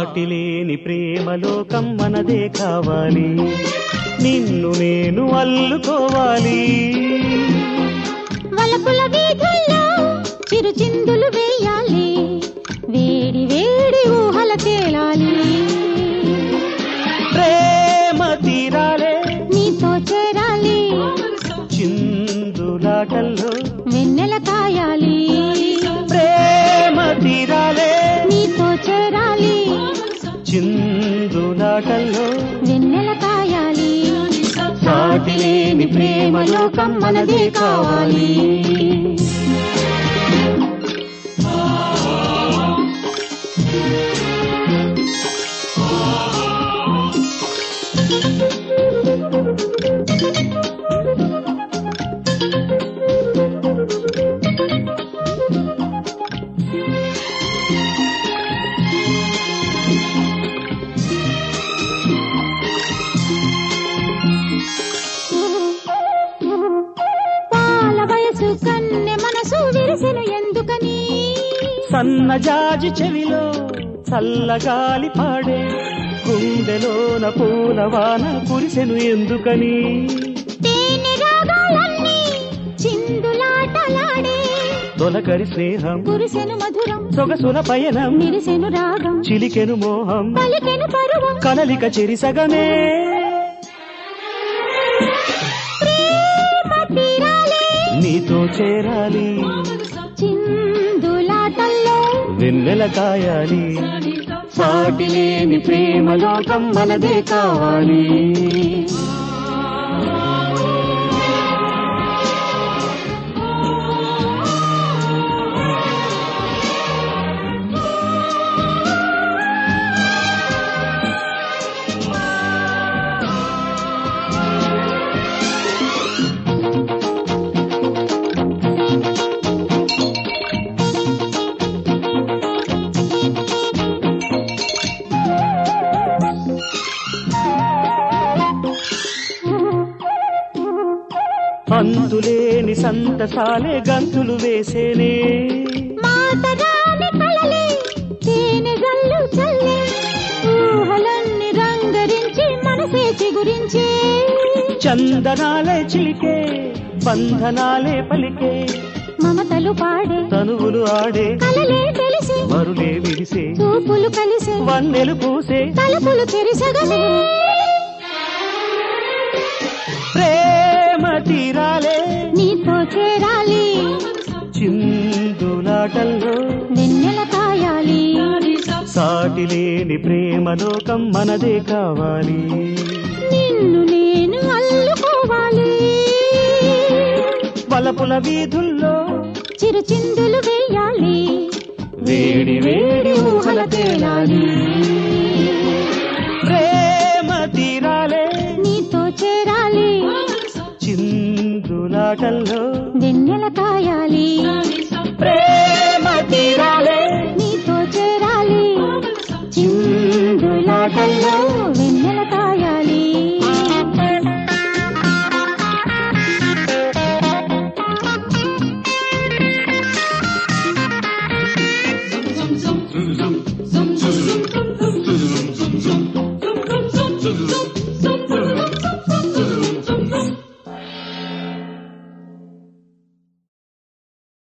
సాటిలేని ప్రేమలోకం మనదే కావాలి నిన్ను నేను అల్లుకోవాలి వలపుల వీధుల్లో చిరు చిందులు వేయాలి వేడి వేడి ఊహల తేలాలి ప్రేమ తీరాలే నీతో చేరాలి చిందులాటల్లో వెన్నెల కాయాలి ప్రేమ తీరాలే నీతో చేరాలి చిందులాటల్లో వెన్నెల కాయాలి సాటిలేని ప్రేమలోకం మనదే కావాలి పాల వయసు కన్నె మనసు విరిసెను ఎందుకని సన్నజాజి చెవిలో చల్లగాలి పాడే గుండెలోన పూలవాన కురిసెను ఎందుకని తేనె రాగాలన్నీ చిందులాటలాడే తొలకరి స్నేహం కురిసెను మధురం సొగసుల పయనం నిరిసెను రాగం చిలికెను మోహం పలికెను పరువం కలలిక చెరిసగమే ప్రేమ తీరాలే నీతో చేరాలి చిందులాటల్లో వెన్నెల కాయాలి సాటిలేని ప్రేమలోకం మనదే కావాలి అంతులేని సంతసాలే గంతులు వేసేనే మాటరాని కలలే తేనె జల్లు చల్లే ఊహలన్నీ రంగరించి మనసే చిగురించే చందనాలే చిలికే బంధనాలే పలికే మమతలు పాడే తనువులు ఆడే కలలే తెలిసే మరులే విరిసే చూపులు కలిసే వన్నెలు పూసే తలుపులు తెరిసగలే ప్రేమ తీరాలే నీతో చేరాలి చిందులాటల్లో వెన్నెల కాయాలి సాటిలేని ప్రేమలోకం మనదే కావాలి నిన్ను నేను అల్లుకోవాలి వలపుల వీధుల్లో చిరు చిందులు వేయాలి వేడి వేడి ఊహల తేలాలి ప్రేమ తీరాలే నీతో చేరాలి చిందులాటల్లో వెన్నెల కాయాలి ప్రేమ తీరాలే నీతో చేరాలి చిందులాటల్లో